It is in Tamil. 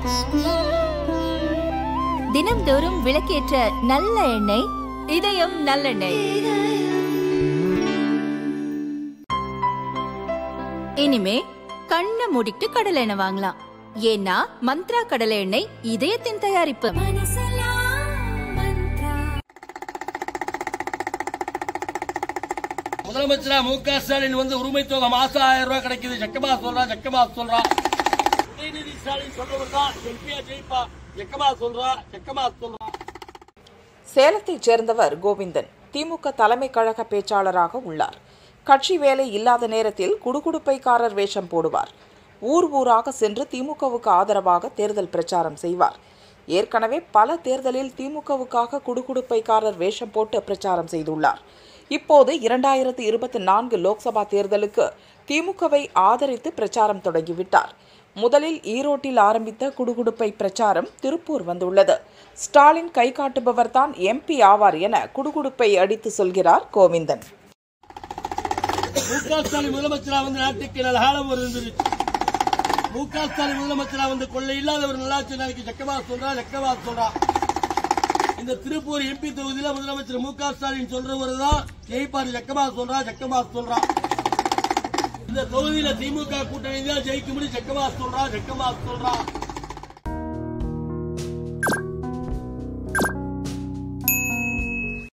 தினம்தோறும் விளக்கேற்ற நல்ல எண்ணெய் இதயம் நல்லெண்ணெய் இனிமே கண்ணை மூடிட்டு கடலை எண்ணெய் வாங்கலாம் ஏன்னா மந்த்ரா கடலை எண்ணெய் இதயத்தின் தயாரிப்பு முதலமைச்சரா மு க ஸ்டாலின் வந்து உரிமை தொகை மாசம் ஆயிரம் ரூபாய் கிடைக்குது ஜக்கமா சொல்றா ஜக்கமா சொல்றா உதயநிதி ஸ்டாலின் சொல்றவர் தான் எம்பியா ஜெயிப்பா ஜக்கமா சொல்றா ஜக்கமா சொல்றா சேலத்தைச் சேர்ந்தவர் கோவிந்தன் திமுக தலைமை கழக பேச்சாளராக உள்ளார் கட்சி வேலை இல்லாத நேரத்தில் குடுகுடுப்பைக்காரர் வேஷம் போடுவார் ஊர் ஊராக சென்று திமுகவுக்கு ஆதரவாக தேர்தல் பிரச்சாரம் செய்வார் ஏற்கனவே பல தேர்தலில் திமுகவுக்காக குடுகுடுப்பைக்காரர் வேஷம் போட்டு பிரச்சாரம் செய்துள்ளார் இப்போது இரண்டாயிரத்து இருபத்தி நான்கு லோக்சபா தேர்தலுக்கு திமுகவை ஆதரித்து பிரச்சாரம் தொடங்கிவிட்டார் முதலில் ஈரோட்டில் ஆரம்பித்த குடுகுடுப்பை பிரச்சாரம் திருப்பூர் வந்துள்ளது ஸ்டாலின் கை காட்டுபவர் தான் எம்பி ஆவார் என குடுகுடுப்பை அடித்து சொல்கிறார் கோவிந்தன் மு க ஸ்டாலின் முதலமைச்சரா வந்து நாட்டுக்கு நல்ல காலம் இருந்தது மு க ஸ்டாலின் முதலமைச்சரா வந்து கொள்ளை இல்லாத ஒரு நல்லாட்சி நாளைக்கு ஜக்கமா சொல்றா ஜக்கமா சொல்றா இந்த திருப்பூர் எம்பி தொகுதியில முதலமைச்சர் மு க ஸ்டாலின் சொல்றவர் தான் ஜெயிப்பாரு ஜக்கமா சொல்றா ஜக்கமா சொல்றா இந்த தொகுதியில திமுக கூட்டணி தான் ஜெயிக்க முடியும் ஜக்கமா சொல்றா ஜக்கமா சொல்றா